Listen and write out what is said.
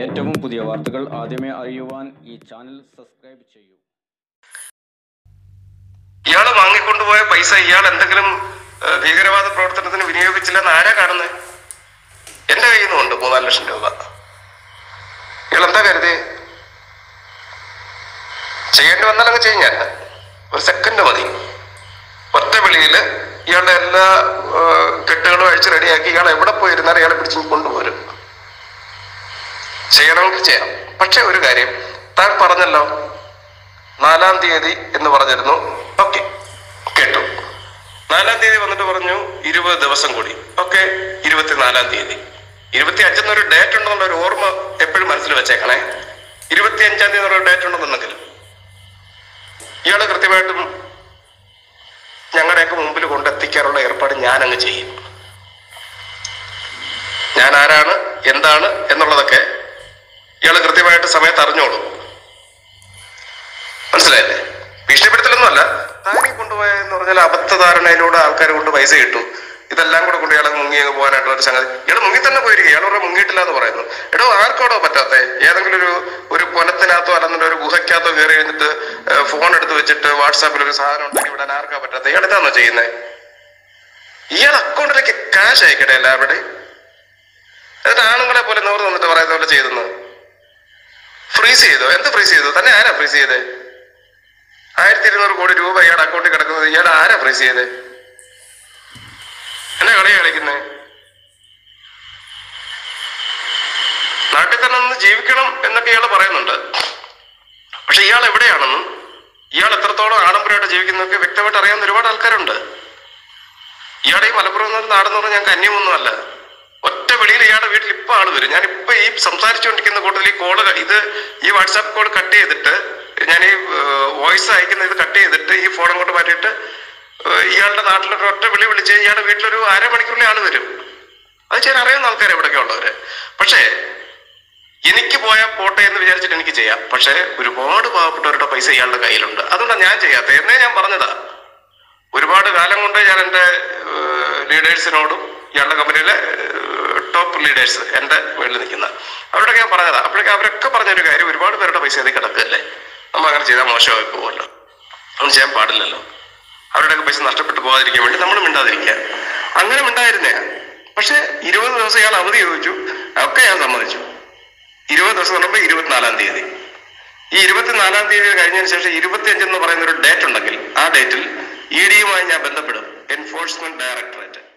ഏറ്റവും പുതിയ വാർത്തകൾ ആദ്യമേ അറിയുവാൻ ഈ ചാനൽ സബ്സ്ക്രൈബ് ചെയ്യൂ ഇയാള് വാങ്ങിക്കൊണ്ടുപോയ പൈസ ഇയാൾ എന്തെങ്കിലും ഏഹ്, ഭീകരവാദ പ്രവർത്തനത്തിന് വിനിയോഗിച്ചില്ലെന്ന് ആരാ കാണുന്നത് എന്റെ കയ്യിൽ നിന്നുണ്ട് മൂന്നാല് ലക്ഷം രൂപ ഇയാൾ എന്താ കരുതി ചെയ്യേണ്ടി വന്നാലങ്ങ് ചെയ്യും ഞാൻ ഒരു സെക്കൻഡ് മതി ഒറ്റ വിളിയില് ഇയാളുടെ എല്ലാ ഏഹ്, കെട്ടുകളും അഴിച്ച് റെഡിയാക്കി ഇയാൾ എവിടെ പോയിരുന്നാലും ഇയാളെ പിടിച്ച് കൊണ്ടുപോരും ചെയ്യണമെങ്കിൽ ചെയ്യാം പക്ഷെ ഒരു കാര്യം താൻ പറഞ്ഞല്ലോ നാലാം തീയതി എന്ന് പറഞ്ഞിരുന്നു ഓക്കെ കേട്ടു നാലാം തീയതി വന്നിട്ട് പറഞ്ഞു ഇരുപത് ദിവസം കൂടി ഓക്കെ ഇരുപത്തിനാലാം തീയതി ഇരുപത്തി അഞ്ചെന്നൊരു ഡേറ്റ് ഉണ്ടെന്നുള്ള ഒരു ഓർമ്മ എപ്പോഴും മനസ്സിൽ വെച്ചേക്കണേ ഇരുപത്തി അഞ്ചാം തീയതി എന്നൊരു ഡേറ്റ് ഉണ്ടെന്നുണ്ടെങ്കിൽ ഇയാള് കൃത്യമായിട്ടും ഞങ്ങളുടെയൊക്കെ മുമ്പിൽ കൊണ്ടെത്തിക്കാനുള്ള ഏർപ്പാട് ഞാൻ അങ്ങ് ചെയ്യും ഞാൻ ആരാണ് എന്താണ് എന്നുള്ളതൊക്കെ ഇയാള് കൃത്യമായിട്ട് സമയത്ത് അറിഞ്ഞോളൂ മനസ്സിലായില്ലേ ഭീഷണിപ്പെടുത്തലൊന്നുമല്ല താനീ കൊണ്ടുപോയെന്ന് പറഞ്ഞാൽ അബദ്ധധാരണയിലൂടെ ആൾക്കാർ കൊണ്ട് പൈസ കിട്ടും ഇതെല്ലാം കൂടെ കൊണ്ട് ഇയാളെ മുങ്ങി അങ്ങ് പോകാനായിട്ടുള്ള ഒരു സംഗതി ഇയാൾ മുങ്ങി തന്നെ പോയിരിക്കും ഇയാൾ പറഞ്ഞാൽ മുങ്ങിയിട്ടില്ല എന്ന് പറയുന്നു എടോ ആർക്കോടോ പറ്റാത്ത ഏതെങ്കിലും ഒരു ഒരു കൊലത്തിനകത്തോ അല്ലെന്നുണ്ടെങ്കിൽ ഒരു ഗുഹയ്ക്കകത്തോ കയറി കഴിഞ്ഞിട്ട് ഫോൺ എടുത്ത് വെച്ചിട്ട് വാട്സാപ്പിൽ ഒരു സാധനം ഉണ്ടാക്കി വിടാൻ ആർക്കാ പറ്റാത്ത ഇയാൾ ഇതാണോ ചെയ്യുന്നത് ഇയാൾ അക്കൗണ്ടിലേക്ക് കാശ് അയക്കട്ടെ എല്ലാവരുടെയും എന്നിട്ട് ആണുങ്ങളെ പോലെ നൂറ് നിന്നിട്ട് പറയുന്ന പോലെ ചെയ്തെന്ന് ഫ്രീസ് ചെയ്തോ എന്ത് ഫ്രീസ് ചെയ്തു തന്നെ ആരാ ഫ്രീസ് ചെയ്തേ ആയിരത്തി ഇരുന്നൂറ് കോടി രൂപ ഇയാളുടെ അക്കൗണ്ടിൽ കിടക്കുന്നത് ഇയാൾ ആരാ ഫ്രീസ് ചെയ്തേ എന്നെ കളിയാ കളിക്കുന്നേ നാട്ടിൽ തന്നെ നിന്ന് ജീവിക്കണം എന്നൊക്കെ ഇയാൾ പറയുന്നുണ്ട് പക്ഷെ ഇയാൾ എവിടെയാണെന്നും ഇയാൾ എത്രത്തോളം ആഡംബരമായിട്ട് ജീവിക്കുന്നതൊക്കെ വ്യക്തമായിട്ട് അറിയാവുന്ന ഒരുപാട് ആൾക്കാരുണ്ട് ഇയാളുടെ ഈ മലപ്പുറം എന്ന നാടെന്ന് പറഞ്ഞാൽ ഞാൻ കന്യമൊന്നുമല്ല ഒറ്റ വെളിയിൽ ഇയാളുടെ വീട്ടിൽ ഇപ്പൊ ആള് വരും ഞാൻ ഇപ്പൊ ഈ സംസാരിച്ചുകൊണ്ടിരിക്കുന്ന കൂട്ടത്തിൽ ഈ കോള് ഇത് ഈ വാട്സാപ്പ് കോൾ കട്ട് ചെയ്തിട്ട് ഞാൻ ഈ വോയിസ് അയക്കുന്ന ഇത് കട്ട് ചെയ്തിട്ട് ഈ ഫോൺ അങ്ങോട്ട് മാറ്റിയിട്ട് ഏഹ്, ഇയാളുടെ നാട്ടിലൊരു ഒറ്റ വിളി വിളിച്ച് ഇയാളുടെ വീട്ടിലൊരു അരമണിക്കൂറിൽ ആള് വരും അത് ഞാൻ അറിയുന്ന ആൾക്കാർ എവിടെയൊക്കെ ഉള്ളവര് പക്ഷേ എനിക്ക് പോയാൽ പോട്ടെ എന്ന് വിചാരിച്ചിട്ട് എനിക്ക് ചെയ്യാം പക്ഷേ ഒരുപാട് പാവപ്പെട്ടവരുടെ പൈസ ഇയാളുടെ കയ്യിലുണ്ട് അതുകൊണ്ടാണ് ഞാൻ ചെയ്യാത്തത് എന്നേ ഞാൻ പറഞ്ഞതാ ഒരുപാട് കാലം കൊണ്ട് ഞാൻ എൻ്റെ ലീഡേഴ്സിനോടും ഇയാളുടെ കമ്പനിയിലെ ടോപ്പ് ലീഡേഴ്സ് എൻ്റെ മുകളിൽ നിൽക്കുന്ന അവരോടൊക്കെ ഞാൻ പറഞ്ഞതാ അപ്പോഴൊക്കെ അവരൊക്കെ പറഞ്ഞൊരു കാര്യം ഒരുപാട് പേരുടെ പൈസ അതിൽ കിടക്കുകയല്ലേ നമ്മൾ അങ്ങനെ ചെയ്താൽ മോശമായി പോകുമല്ലോ ഒന്നും ചെയ്യാൻ പാടില്ലല്ലോ അവരുടെയൊക്കെ പൈസ നഷ്ടപ്പെട്ടു പോകാതിരിക്കാൻ വേണ്ടി നമ്മൾ മിണ്ടാതിരിക്കുക അങ്ങനെ മിണ്ടായിരുന്നേ പക്ഷെ ഇരുപത് ദിവസം ഇയാൾ അവധി ചോദിച്ചു ഒക്കെ ഞാൻ സമ്മതിച്ചു ഇരുപത് ദിവസം എന്ന് പറയുമ്പോൾ ഇരുപത്തിനാലാം തീയതി ഈ ഇരുപത്തിനാലാം തീയതി കഴിഞ്ഞതിന് ശേഷം ഇരുപത്തിയഞ്ച് എന്ന് പറയുന്ന ഒരു ഡേറ്റ് ഉണ്ടെങ്കിൽ ആ ഡേറ്റിൽ ഇ ഡിയുമായി ഞാൻ ബന്ധപ്പെടും എൻഫോഴ്സ്മെന്റ് ഡയറക്ടറേറ്റ്